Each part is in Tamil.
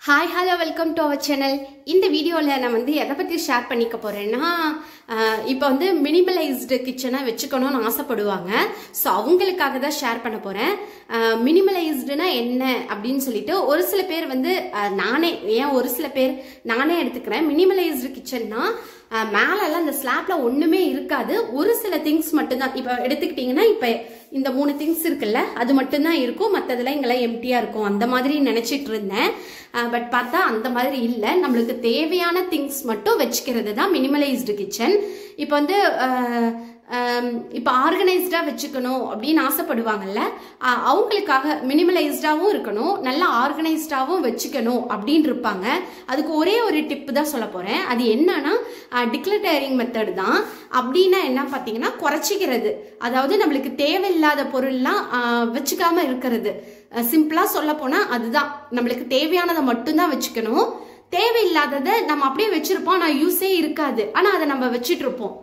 hi hello welcome to our channel இந்த வீடியோவில் நான் வந்து எதை பற்றி ஷேர் பண்ணிக்க போகிறேன்னா இப்போ வந்து மினிமலைஸ்டு கிச்சனை வச்சுக்கணும்னு ஆசைப்படுவாங்க ஸோ அவங்களுக்காக தான் ஷேர் பண்ண போகிறேன் மினிமலைஸ்டுனா என்ன அப்படின்னு சொல்லிட்டு ஒரு சில பேர் வந்து அஹ், நானே ஏன் ஒரு சில பேர் நானே எடுத்துக்கிறேன் மினிமலைஸ்டு கிச்சன்னா மேலெல்லாம் அந்த ஸ்லாப்ல ஒண்ணுமே இருக்காது ஒரு சில திங்ஸ் மட்டும்தான் இப்போ எடுத்துக்கிட்டிங்கன்னா இப்போ இந்த மூணு திங்ஸ் இருக்குல்ல அது மட்டும்தான் இருக்கும் மற்றதெல்லாம் இங்கெல்லாம் எம்டியா இருக்கும் அந்த மாதிரி நினைச்சிட்டு இருந்தேன் பட் பார்த்தா அந்த மாதிரி இல்லை நம்மளுக்கு தேவையான திங்ஸ் மட்டும் வச்சுக்கிறது தான் மினிமலைஸ்டு கிச்சன் இப்போ வந்து அஹ், ஆம், இப்போ ஆர்கனைஸ்டாக வச்சுக்கணும் அப்படின்னு ஆசைப்படுவாங்கல்ல அ- அவங்களுக்காக மினிமலைஸ்டாகவும் இருக்கணும் நல்லா ஆர்கனைஸ்டாகவும் வச்சுக்கணும் அப்படின்னு இருப்பாங்க அதுக்கு ஒரே ஒரு டிப்பு தான் சொல்ல போகிறேன் அது என்னன்னா டிக்ளட்டரிங் மெத்தட் தான் அப்படின்னா என்ன பார்த்தீங்கன்னா குறைச்சிக்கிறது அதாவது நம்மளுக்கு தேவையில்லாத பொருள்லாம் ஆ, வச்சுக்காம இருக்கிறது சிம்பிளாக சொல்ல போனால் அதுதான் நம்மளுக்கு தேவையானதை மட்டும்தான் வச்சுக்கணும் தேவையில்லாததை நம்ம அப்படியே வச்சிருப்போம் ஆனால் யூஸே இருக்காது ஆனால் அதை நம்ம வச்சிட்டு இருப்போம்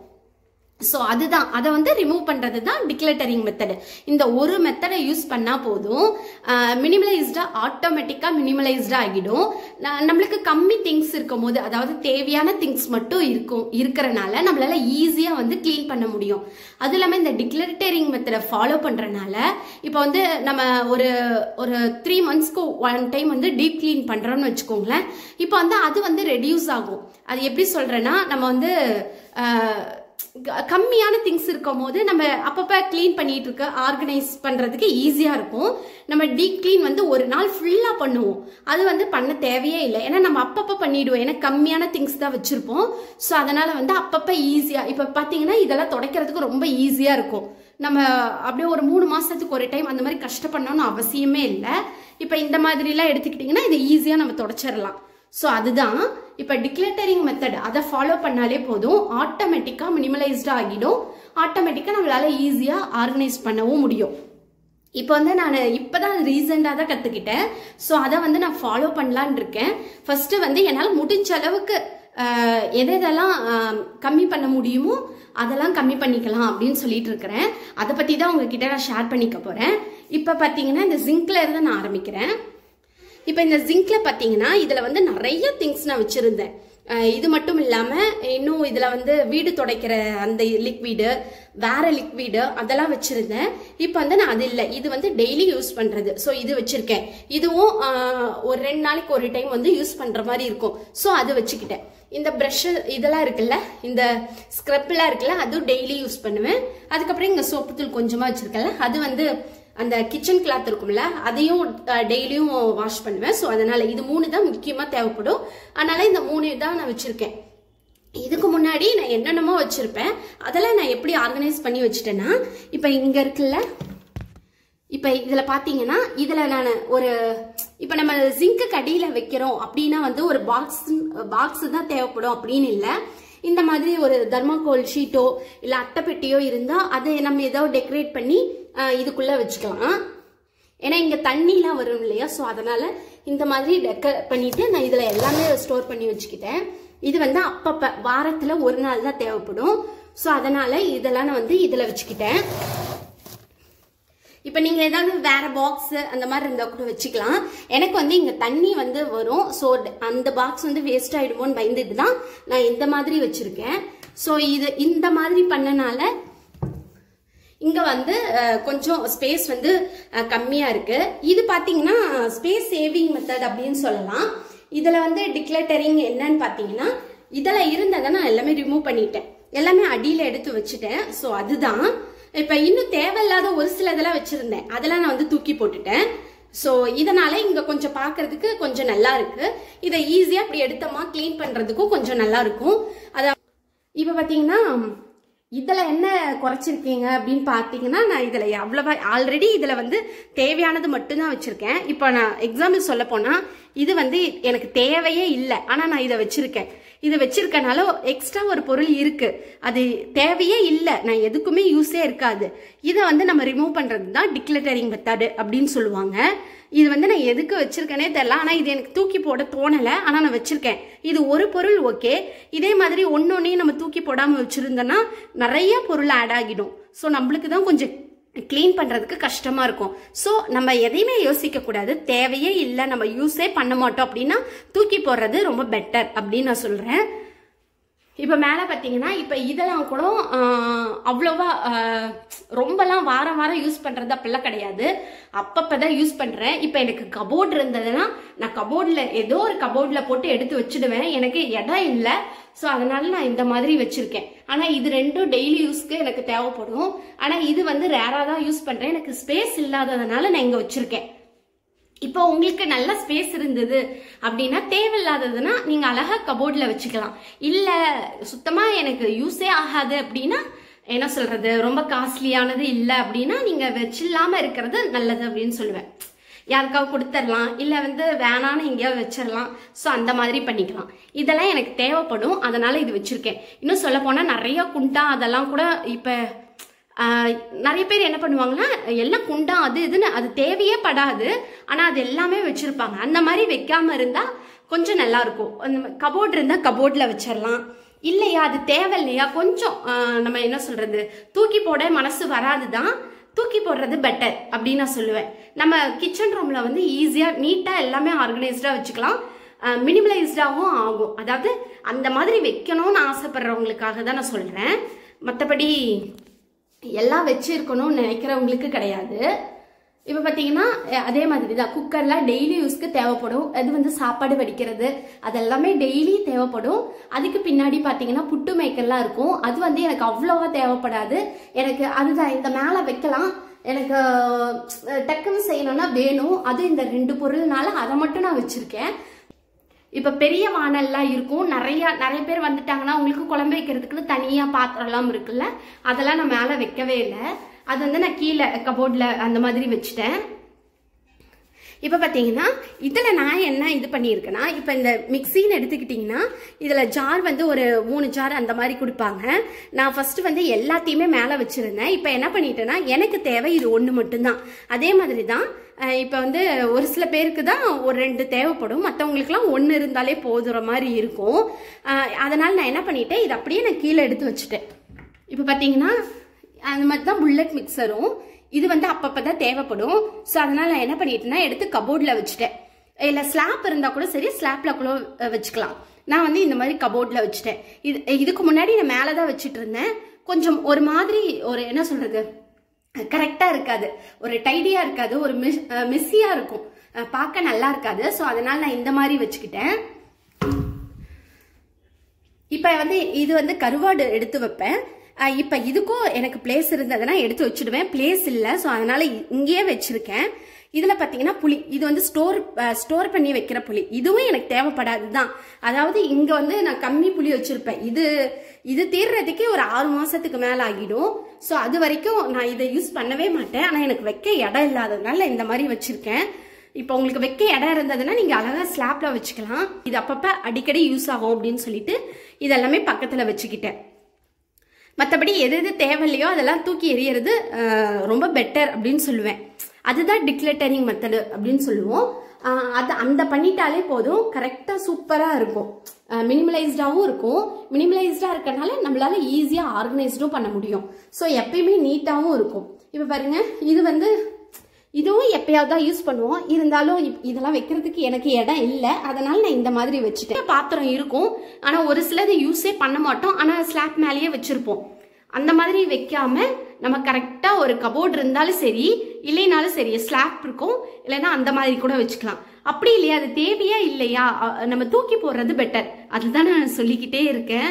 ஸோ அதுதான் அதை வந்து ரிமூவ் பண்ணுறது தான் டிக்ளட்டரிங் மெத்தடு இந்த ஒரு மெத்தடை யூஸ் பண்ணால் போதும் மினிமலைஸ்டாக ஆட்டோமேட்டிக்காக மினிமலைஸ்டாக ஆகிடும் ந- நம்மளுக்கு கம்மி திங்ஸ் இருக்கும் போது அதாவது தேவையான திங்ஸ் மட்டும் இருக்கும் இருக்கிறனால நம்மளால ஈஸியாக வந்து க்ளீன் பண்ண முடியும் அது இல்லாமல் இந்த டிக்ளட்டரிங் மெத்தடை ஃபாலோ பண்ணுறனால இப்போ வந்து நம்ம ஒரு ஒரு த்ரீ மந்த்ஸ்க்கு ஒன் டைம் வந்து டீப் க்ளீன் பண்ணுறோம்னு வச்சுக்கோங்களேன் இப்போ வந்து அது வந்து ரெடியூஸ் ஆகும் அது எப்படி சொல்கிறேன்னா நம்ம வந்து ஆஹ், க- கம்மியான திங்ஸ் இருக்கும் போது நம்ம அப்பப்போ க்ளீன் பண்ணிட்டு இருக்க ஆர்கனைஸ் பண்ணுறதுக்கு ஈஸியாக இருக்கும் நம்ம டீப் க்ளீன் வந்து ஒரு நாள் ஃபுல்லாக பண்ணுவோம் அது வந்து பண்ண தேவையே இல்லை ஏன்னா நம்ம அப்பப்போ பண்ணிடுவோம் ஏன்னா கம்மியான திங்ஸ் தான் வச்சுருப்போம் ஸோ அதனால் வந்து அப்பப்போ ஈஸியாக இப்போ பார்த்தீங்கன்னா இதெல்லாம் துடைக்கிறதுக்கு ரொம்ப ஈஸியாக இருக்கும் நம்ம அப்படியே ஒரு மூணு மாதத்துக்கு ஒரு டைம் அந்த மாதிரி கஷ்டப்படணும்னு அவசியமே இல்லை இப்போ இந்த மாதிரிலாம் எடுத்துக்கிட்டிங்கன்னா இதை ஈஸியாக நம்ம தொடச்சிடலாம் ஸோ அதுதான் இப்போ டிக்ளட்டரிங் மெத்தட் அதை ஃபாலோ பண்ணாலே போதும் ஆட்டோமேட்டிக்காக மினிமலைஸ்டாக ஆகிடும் ஆட்டோமேட்டிக்காக நம்மளால ஈஸியாக ஆர்கனைஸ் பண்ணவும் முடியும் இப்போ வந்து நான் இப்போ தான் ரீசெண்டாக தான் கற்றுக்கிட்டேன் ஸோ அதை வந்து நான் ஃபாலோ பண்ணலான் இருக்கேன் ஃபர்ஸ்ட்டு வந்து என்னால் முடிஞ்ச அளவுக்கு ஆஹ், எது எதெல்லாம் ஆஹ், கம்மி பண்ண முடியுமோ அதெல்லாம் கம்மி பண்ணிக்கலாம் அப்படின்னு சொல்லிட்டு இருக்கிறேன் அதை பற்றி தான் உங்ககிட்ட நான் ஷேர் பண்ணிக்க போகிறேன் இப்போ பார்த்தீங்கன்னா இந்த ஜிங்க்ல இருந்து நான் ஆரம்பிக்கிறேன் இப்போ இந்த ஜிங்க்ல பார்த்தீங்கன்னா இதில் வந்து நிறைய திங்ஸ் நான் வச்சுருந்தேன் அஹ் இது மட்டும் இல்லாமல் இன்னும் இதில் வந்து வீடு துடைக்கிற அந்த லிக்விடு வேற லிக்விடு அதெல்லாம் வச்சுருந்தேன் இப்போ வந்து நான் அது இல்லை இது வந்து டெய்லி யூஸ் பண்ணுறது ஸோ இது வச்சுருக்கேன் இதுவும் அஹ், ஒரு ரெண்டு நாளைக்கு ஒரு டைம் வந்து யூஸ் பண்ணுற மாதிரி இருக்கும் ஸோ அது வச்சுக்கிட்டேன் இந்த ப்ரஷ் இதெல்லாம் இருக்குல்ல இந்த ஸ்க்ரப்லாம் இருக்குல்ல அதுவும் டெய்லி யூஸ் பண்ணுவேன் அதுக்கப்புறம் இங்கே சோப்பு தூள் கொஞ்சமாக வச்சுருக்கேன்ல அது வந்து அந்த கிச்சன் கிளாத் இருக்கும்ல அதையும் டெய்லியும் வாஷ் பண்ணுவேன் ஸோ அதனால இது மூணு தான் முக்கியமாக தேவைப்படும் அதனால இந்த மூணு தான் நான் வச்சிருக்கேன் இதுக்கு முன்னாடி நான் என்னென்னமோ வச்சிருப்பேன் அதெல்லாம் நான் எப்படி ஆர்கனைஸ் பண்ணி வச்சுட்டேன்னா இப்போ இங்க இருக்குல்ல இப்போ இதில் பார்த்தீங்கன்னா இதில் நான் ஒரு இப்போ நம்ம ஜிங்க்கு கடியில் வைக்கிறோம் அப்படின்னா வந்து ஒரு பாக்ஸ் பாக்ஸ் தான் தேவைப்படும் அப்படின்னு இல்லை இந்த மாதிரி ஒரு தர்மாகோல் ஷீட்டோ இல்லை அட்டைப்பெட்டியோ இருந்தால் அதை நம்ம ஏதோ டெக்கரேட் பண்ணி ஆஹ், இதுக்குள்ள வச்சுக்கலாம் ஏன்னா இங்கே தண்ணிலாம் வரும் இல்லையா ஸோ அதனால இந்த மாதிரி டெக்கர் பண்ணிட்டு நான் இதில் எல்லாமே ஸ்டோர் பண்ணி வச்சுக்கிட்டேன் இது வந்து அப்பப்போ வாரத்தில் ஒரு நாள் தான் தேவைப்படும் ஸோ அதனால இதெல்லாம் நான் வந்து இதில் வச்சுக்கிட்டேன் இப்போ நீங்கள் ஏதாவது வேற பாக்ஸ் அந்த மாதிரி இருந்தால் கூட வச்சுக்கலாம் எனக்கு வந்து இங்கே தண்ணி வந்து வரும் ஸோ அந்த பாக்ஸ் வந்து வேஸ்ட் ஆயிடுமோன்னு பயந்துட்டு தான் நான் இந்த மாதிரி வச்சிருக்கேன் ஸோ இது இந்த மாதிரி பண்ணனால இங்க வந்து அஹ், கொஞ்சம் ஸ்பேஸ் வந்து அஹ், கம்மியா இருக்கு இது பாத்தீங்கன்னா ஸ்பேஸ் சேவிங் மெத்தட் அப்படின்னு சொல்லலாம் இதுல வந்து டிக்ளட்டரிங் என்னன்னு பாத்தீங்கன்னா இதுல இருந்ததை நான் எல்லாமே ரிமூவ் பண்ணிட்டேன் எல்லாமே அடியில எடுத்து வச்சுட்டேன் ஸோ அதுதான் இப்ப இன்னும் தேவையில்லாத ஒரு சில இதெல்லாம் வச்சிருந்தேன் அதெல்லாம் நான் வந்து தூக்கி போட்டுட்டேன் ஸோ இதனால இங்க கொஞ்சம் பார்க்கிறதுக்கு கொஞ்சம் நல்லா இருக்கு இதை ஈஸியா அப்படி எடுத்தோமா க்ளீன் பண்றதுக்கும் கொஞ்சம் நல்லா இருக்கும் அத இப்போ பார்த்தீங்கன்னா இதில் என்ன குறைச்சிருக்கீங்க அப்படின்னு பார்த்தீங்கன்னா நான் இதில் அவ்வளவா ஆல்ரெடி இதில் வந்து தேவையானது மட்டும்தான் வச்சுருக்கேன் இப்போ நான் எக்ஸாம்பிள் சொல்ல போனால் இது வந்து எனக்கு தேவையே இல்லை ஆனால் நான் இதை வச்சுருக்கேன் இதை வச்சிருக்கனால எக்ஸ்ட்ரா ஒரு பொருள் இருக்கு அது தேவையே இல்லை நான் எதுக்குமே யூஸே இருக்காது இதை வந்து நம்ம ரிமூவ் பண்ணுறது தான் டிக்ளட்டரிங் மெத்தடு அப்படின்னு சொல்லுவாங்க இது வந்து நான் எதுக்கு வச்சிருக்கேனே தெரியல ஆனால் இது எனக்கு தூக்கி போட தோணலை ஆனால் நான் வச்சிருக்கேன் இது ஒரு பொருள் ஓகே இதே மாதிரி ஒன்னொன்னையும் நம்ம தூக்கி போடாமல் வச்சிருந்தோன்னா நிறைய பொருள் ஆட் ஆகிடும் ஸோ நம்மளுக்கு தான் கொஞ்சம் க்ளீன் பண்ணுறதுக்கு கஷ்டமாக இருக்கும் ஸோ நம்ம எதையுமே யோசிக்கக்கூடாது தேவையே இல்லை நம்ம யூஸே பண்ண மாட்டோம் அப்படின்னா தூக்கி போடுறது ரொம்ப பெட்டர் அப்படின்னு நான் சொல்கிறேன் இப்போ மேலே பார்த்தீங்கன்னா இப்போ இதெல்லாம் கூட ஆஹ், அவ்வளோவா ஆஹ், ரொம்பலாம் வாரம் வாரம் யூஸ் பண்ணுறது அப்படிலாம் கிடையாது அப்பப்போ தான் யூஸ் பண்ணுறேன் இப்போ எனக்கு கபோர்டு இருந்ததுன்னா நான் கபோர்டில் ஏதோ ஒரு கபோர்டில் போட்டு எடுத்து வச்சிடுவேன் எனக்கு இடம் இல்லை ஸோ அதனால நான் இந்த மாதிரி வச்சிருக்கேன் ஆனால் இது ரெண்டும் டெய்லி யூஸ்க்கு எனக்கு தேவைப்படும் ஆனால் இது வந்து ரேராக தான் யூஸ் பண்ணுறேன் எனக்கு ஸ்பேஸ் இல்லாததுனால நான் இங்கே வச்சிருக்கேன் இப்போ உங்களுக்கு நல்ல ஸ்பேஸ் இருந்தது அப்படின்னா தேவையில்லாததுன்னா நீங்க அழகா கபோர்ட்ல வச்சுக்கலாம் இல்ல சுத்தமா எனக்கு யூஸே ஆகாது அப்படின்னா என்ன சொல்றது ரொம்ப காஸ்ட்லியானது இல்லை அப்படின்னா நீங்க வச்சில்லாம இருக்கிறது நல்லது அப்படின்னு சொல்லுவேன் யாருக்காவது கொடுத்துடலாம் இல்லை வந்து வேணான்னு எங்கேயாவது வச்சிடலாம் ஸோ அந்த மாதிரி பண்ணிக்கலாம் இதெல்லாம் எனக்கு தேவைப்படும் அதனால இது வச்சிருக்கேன் இன்னும் சொல்ல போனால் நிறைய குண்டா அதெல்லாம் கூட இப்போ ஆஹ் நிறைய பேர் என்ன பண்ணுவாங்கன்னா எல்லாம் குண்டா அது இதுன்னு அது தேவையே படாது ஆனால் அது எல்லாமே வச்சிருப்பாங்க அந்த மாதிரி வைக்காம இருந்தா கொஞ்சம் நல்லா இருக்கும் அந்த கபோர்டு இருந்தா கபோர்டில் வச்சிடலாம் இல்லையா அது தேவையில்லையா கொஞ்சம் ஆஹ் நம்ம என்ன சொல்றது தூக்கி போட மனசு வராது தான் தூக்கி போடுறது பெட்டர் அப்படின்னு நான் சொல்லுவேன் நம்ம கிச்சன் ரூம்ல வந்து ஈஸியாக நீட்டாக எல்லாமே ஆர்கனைஸ்டாக வச்சுக்கலாம் மினிமலைஸ்டாகவும் ஆகும் அதாவது அந்த மாதிரி வைக்கணும்னு ஆசைப்படுறவங்களுக்காக தான் நான் சொல்கிறேன் மற்றபடி எல்லாம் வச்சிருக்கணும்னு நினைக்கிறவங்களுக்கு கிடையாது இப்போ பார்த்தீங்கன்னா அஹ் அதே மாதிரி தான் குக்கர்லாம் டெய்லி யூஸ்க்கு தேவைப்படும் அது வந்து சாப்பாடு வடிக்கிறது அதெல்லாமே டெய்லி தேவைப்படும் அதுக்கு பின்னாடி பார்த்தீங்கன்னா புட்டு மேக்கர்லாம் இருக்கும் அது வந்து எனக்கு அவ்வளோவா தேவைப்படாது எனக்கு அதுதான் இந்த மேலே வைக்கலாம் எனக்கு அஹ், டக்குன்னு செய்யணும்னா வேணும் அது இந்த ரெண்டு பொருள்னால அதை மட்டும் நான் வச்சிருக்கேன் இப்ப பெரிய வானல்லாம் இருக்கும் நிறைய நிறைய பேர் வந்துட்டாங்கன்னா உங்களுக்கு குழம்பு வைக்கிறதுக்குன்னு தனியா பாத்திரம்லாம் இருக்குல்ல அதெல்லாம் நான் மேல வைக்கவே இல்லை அது வந்து நான் கீழே கபோர்ட்ல அந்த மாதிரி வச்சுட்டேன் இப்போ பார்த்தீங்கன்னா இதில் நான் என்ன இது பண்ணியிருக்கேன்னா இப்போ இந்த மிக்சின்னு எடுத்துக்கிட்டிங்கன்னா இதில் ஜார் வந்து ஒரு மூணு ஜார் அந்த மாதிரி கொடுப்பாங்க நான் ஃபஸ்ட்டு வந்து எல்லாத்தையுமே மேலே வச்சுருந்தேன் இப்போ என்ன பண்ணிட்டேன்னா எனக்கு தேவை இது ஒன்று மட்டும்தான் அதே மாதிரி தான் அஹ் இப்போ வந்து ஒரு சில பேருக்கு தான் ஒரு ரெண்டு தேவைப்படும் மற்றவங்களுக்குலாம் ஒன்று இருந்தாலே போதுற மாதிரி இருக்கும் அஹ் அதனால் நான் என்ன பண்ணிட்டேன் இது அப்படியே நான் கீழே எடுத்து வச்சுட்டேன் இப்போ பார்த்தீங்கன்னா அந்த மாதிரி தான் புல்லட் மிக்சரும் இது வந்து அப்பப்போ தான் தேவைப்படும் ஸோ அதனால் நான் என்ன பண்ணிட்டேன்னா எடுத்து கபோர்டில் வச்சுட்டேன் இல்லை ஸ்லாப் இருந்தால் கூட சரி ஸ்லாப்பில் கூட அஹ், வச்சுக்கலாம் நான் வந்து இந்த மாதிரி கபோர்டில் வச்சுட்டேன் இது இதுக்கு முன்னாடி நான் மேலே தான் வச்சுட்டு இருந்தேன் கொஞ்சம் ஒரு மாதிரி ஒரு என்ன சொல்கிறது கரெக்டாக இருக்காது ஒரு டைடியாக இருக்காது ஒரு மிஸ் மிஸ்ஸியாக இருக்கும் அஹ், பார்க்க நல்லா இருக்காது ஸோ அதனால் நான் இந்த மாதிரி வச்சுக்கிட்டேன் இப்போ வந்து இது வந்து கருவாடு எடுத்து வைப்பேன் அஹ் இப்போ இதுக்கும் எனக்கு பிளேஸ் இருந்ததுன்னா எடுத்து வச்சிடுவேன் பிளேஸ் இல்லை ஸோ அதனால இ- இங்கேயே வச்சிருக்கேன் இதில் பார்த்தீங்கன்னா புளி இது வந்து ஸ்டோர் ஸ்டோர் பண்ணி வைக்கிற புளி இதுவும் எனக்கு தேவைப்படாது தான் அதாவது இங்கே வந்து நான் கம்மி புளி வச்சிருப்பேன் இது இது தீர்றதுக்கே ஒரு ஆறு மாசத்துக்கு மேலே ஆகிடும் ஸோ அது வரைக்கும் நான் இதை யூஸ் பண்ணவே மாட்டேன் ஆனால் எனக்கு வைக்க இடம் இல்லாததுனால இந்த மாதிரி வச்சிருக்கேன் இப்போ உங்களுக்கு வைக்க இடம் இருந்ததுன்னா நீங்கள் அழகாக ஸ்லாப்ல வச்சுக்கலாம் இது அப்பப்போ அடிக்கடி யூஸ் ஆகும் அப்படின்னு சொல்லிட்டு இதெல்லாமே பக்கத்தில் வச்சுக்கிட்டேன் மற்றபடி எது எது தேவையில்லையோ அதெல்லாம் தூக்கி எறியறது அஹ், ரொம்ப பெட்டர் அப்படின்னு சொல்லுவேன் அதுதான் டிக்ளட்டரிங் மெத்தடு அப்படின்னு சொல்லுவோம் அஹ், அது அந்த பண்ணிட்டாலே போதும் கரெக்டாக சூப்பராக இருக்கும் மினிமலைஸ்டாகவும் இருக்கும் மினிமலைஸ்டாக இருக்கறனால நம்மளால ஈஸியாக ஆர்கனைஸ்டும் பண்ண முடியும் ஸோ எப்பயுமே நீட்டாகவும் இருக்கும் இப்போ பாருங்க இது வந்து இதுவும் எப்பயாவது தான் யூஸ் பண்ணுவோம் இருந்தாலும் இப்- இதெல்லாம் வைக்கிறதுக்கு எனக்கு இடம் இல்லை அதனால நான் இந்த மாதிரி வச்சுட்டேன் பாத்திரம் இருக்கும் ஆனால் ஒரு சிலது யூஸே பண்ண மாட்டோம் ஆனால் ஸ்லாப் மேலேயே வச்சிருப்போம் அந்த மாதிரி வைக்காம நம்ம கரெக்டாக ஒரு கபோர்டு இருந்தாலும் சரி இல்லைனாலும் சரி ஸ்லாப் இருக்கும் இல்லைன்னா அந்த மாதிரி கூட வச்சுக்கலாம் அப்படி இல்லையா அது தேவையா இல்லையா அ- நம்ம தூக்கி போடுறது பெட்டர் அதுதான் நான் சொல்லிக்கிட்டே இருக்கேன்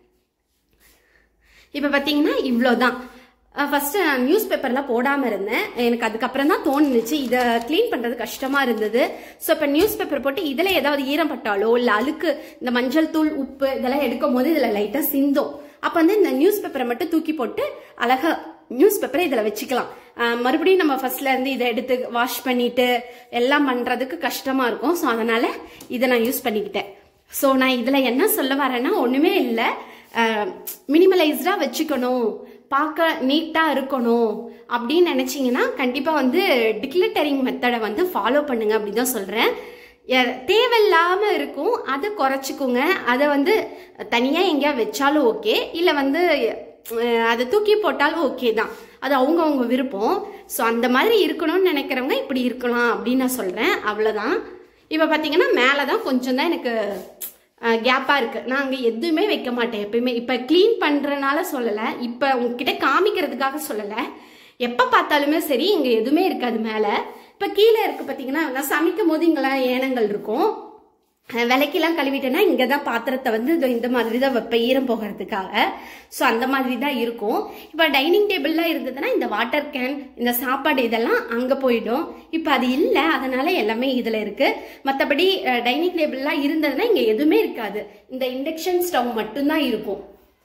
இப்போ பார்த்தீங்கன்னா இவ்வளோதான் ஃபஸ்ட்டு நான் நியூஸ் பேப்பர்லாம் போடாமல் இருந்தேன் எனக்கு அதுக்கப்புறம் தான் தோணுச்சு இதை க்ளீன் பண்ணுறது கஷ்டமாக இருந்தது ஸோ இப்போ நியூஸ் பேப்பர் போட்டு இதில் ஏதாவது ஈரம் பட்டாலோ இல்லை அழுக்கு இந்த மஞ்சள் தூள் உப்பு இதெல்லாம் எடுக்கும் போது இதில் லைட்டாக சிந்தும் அப்போ வந்து இந்த நியூஸ் பேப்பரை மட்டும் தூக்கி போட்டு அழகா நியூஸ் பேப்பரை இதில் வச்சுக்கலாம் அஹ் மறுபடியும் நம்ம ஃபர்ஸ்ட்ல இருந்து இதை எடுத்து வாஷ் பண்ணிட்டு எல்லாம் பண்ணுறதுக்கு கஷ்டமாக இருக்கும் ஸோ அதனால் இதை நான் யூஸ் பண்ணிக்கிட்டேன் ஸோ நான் இதில் என்ன சொல்ல வரேன்னா ஒன்றுமே இல்லை மினிமலைஸ்டாக வச்சுக்கணும் பார்க்க நீட்டாக இருக்கணும் அப்படின்னு நினச்சிங்கன்னா கண்டிப்பாக வந்து டிக்ளட்டரிங் மெத்தடை வந்து ஃபாலோ பண்ணுங்க அப்படி தான் சொல்கிறேன் தேவையில்லாமல் இருக்கும் அதை குறைச்சிக்கோங்க அதை வந்து தனியாக எங்கேயா வச்சாலும் ஓகே இல்லை வந்து அஹ், அதை தூக்கி போட்டாலும் ஓகே தான் அது அவங்கவங்க விருப்பம் ஸோ அந்த மாதிரி இருக்கணும்னு நினைக்கிறவங்க இப்படி இருக்கலாம் அப்படின்னு நான் சொல்கிறேன் அவ்வளோதான் இப்போ பார்த்தீங்கன்னா மேலே தான் கொஞ்சம் தான் எனக்கு கேப்பாக இருக்குது நான் அங்கே எதுவுமே வைக்க மாட்டேன் எப்பயுமே இப்போ க்ளீன் பண்ணுறனால சொல்லலை இப்போ உங்ககிட்ட காமிக்கிறதுக்காக சொல்லலை எப்போ பார்த்தாலுமே சரி இங்கே எதுவுமே இருக்காது மேலே இப்போ கீழே இருக்குது பார்த்தீங்கன்னா நான் சமைக்கும் போது இங்கெல்லாம் ஏனங்கள் இருக்கும் அஹ் விளக்கெல்லாம் கழுவிட்டேன்னா இங்கே தான் பாத்திரத்தை வந்து இதோ இந்த மாதிரி தான் வைப்பேன் ஈரம் போகிறதுக்காக ஸோ அந்த மாதிரி தான் இருக்கும் இப்போ டைனிங் டேபிள்லாம் இருந்ததுன்னா இந்த வாட்டர் கேன் இந்த சாப்பாடு இதெல்லாம் அங்கே போயிடும் இப்போ அது இல்லை அதனால எல்லாமே இதில் இருக்குது மற்றபடி டைனிங் டேபிள்லாம் இருந்ததுன்னா இங்கே எதுவுமே இருக்காது இந்த இண்டக்ஷன் ஸ்டவ் மட்டும்தான் இருக்கும்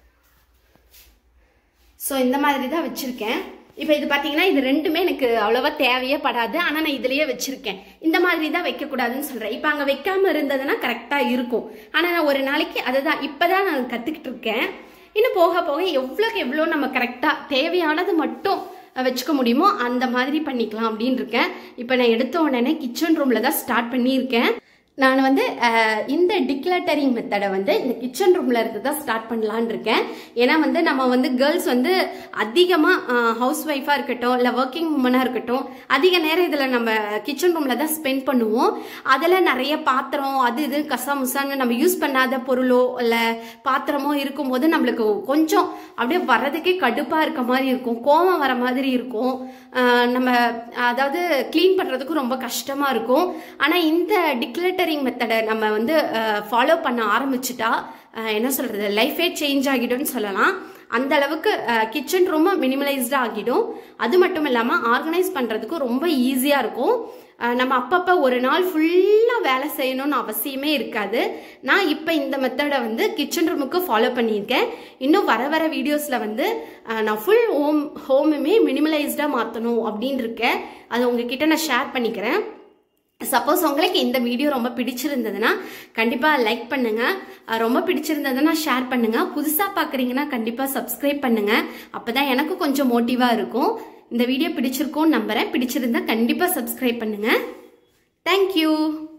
ஸோ இந்த மாதிரி தான் வச்சுருக்கேன் இப்போ இது பார்த்தீங்கன்னா இது ரெண்டுமே எனக்கு அவ்வளோவா தேவையே படாது ஆனால் நான் இதுலயே வச்சிருக்கேன் இந்த மாதிரி தான் வைக்கக்கூடாதுன்னு சொல்கிறேன் இப்போ அங்கே வைக்காம இருந்ததுன்னா கரெக்டாக இருக்கும் ஆனால் நான் ஒரு நாளைக்கு அதை தான் இப்போ தான் நான் கற்றுக்கிட்டு இருக்கேன் இன்னும் போக போக எவ்வளோக்கு எவ்வளோ நம்ம கரெக்டாக தேவையானது மட்டும் வச்சுக்க முடியுமோ அந்த மாதிரி பண்ணிக்கலாம் அப்படின்னு இருக்கேன் இப்போ நான் எடுத்த உடனே கிச்சன் ரூமில் தான் ஸ்டார்ட் பண்ணியிருக்கேன் நான் வந்து அஹ், இந்த டிக்ளட்டரிங் மெத்தடை வந்து இந்த கிச்சன் ரூம்ல இருந்து தான் ஸ்டார்ட் பண்ணலான்னு இருக்கேன் ஏன்னா வந்து நம்ம வந்து கேர்ள்ஸ் வந்து அதிகமாக ஹவுஸ் ஒய்ஃபாக இருக்கட்டும் இல்லை ஒர்க்கிங் உமனாக இருக்கட்டும் அதிக நேரம் இதில் நம்ம கிச்சன் ரூமில் தான் ஸ்பெண்ட் பண்ணுவோம் அதில் நிறைய பாத்திரம் அது இது கசாமுசான்னு நம்ம யூஸ் பண்ணாத பொருளோ இல்லை பாத்திரமோ இருக்கும்போது நம்மளுக்கு கொஞ்சம் அப்படியே வர்றதுக்கே கடுப்பாக இருக்க மாதிரி இருக்கும் கோவம் வர மாதிரி இருக்கும் அஹ், நம்ம அதாவது க்ளீன் பண்ணுறதுக்கும் ரொம்ப கஷ்டமாக இருக்கும் ஆனால் இந்த டிக்ளட்டரிங் மெத்தடை நம்ம வந்து ஃபாலோ பண்ண ஆரம்பிச்சிட்டா அஹ், என்ன சொல்கிறது லைஃபே சேஞ்ச் ஆகிடும்னு சொல்லலாம் அந்த அளவுக்கு கிச்சன் ரொம்ப மினிமலைஸ்டாக ஆகிடும் அது மட்டும் இல்லாமல் ஆர்கனைஸ் பண்ணுறதுக்கும் ரொம்ப ஈஸியாக இருக்கும் அஹ், நம்ம அப்பப்போ ஒரு நாள் ஃபுல்லாக வேலை செய்யணும்னு அவசியமே இருக்காது நான் இப்போ இந்த மெத்தடை வந்து கிச்சன் ரூமுக்கு ஃபாலோ பண்ணியிருக்கேன் இன்னும் வர வர வீடியோஸில் வந்து அஹ், நான் ஃபுல் ஹோம் ஹோமுமே மினிமலைஸ்டாக மாற்றணும் அப்படின்னு இருக்கேன் அது உங்ககிட்ட நான் ஷேர் பண்ணிக்கிறேன் சப்போஸ் உங்களுக்கு இந்த வீடியோ ரொம்ப பிடிச்சிருந்ததுன்னா கண்டிப்பாக லைக் பண்ணுங்க அஹ் ரொம்ப பிடிச்சிருந்ததுன்னா ஷேர் பண்ணுங்க புதுசாக பார்க்குறீங்கன்னா கண்டிப்பாக சப்ஸ்கிரைப் பண்ணுங்க அப்பதான் எனக்கு கொஞ்சம் மோட்டிவாக இருக்கும் இந்த வீடியோ பிடிச்சிருக்கும்னு நம்புறேன் பிடிச்சிருந்தா கண்டிப்பாக சப்ஸ்கிரைப் பண்ணுங்க தேங்க்யூ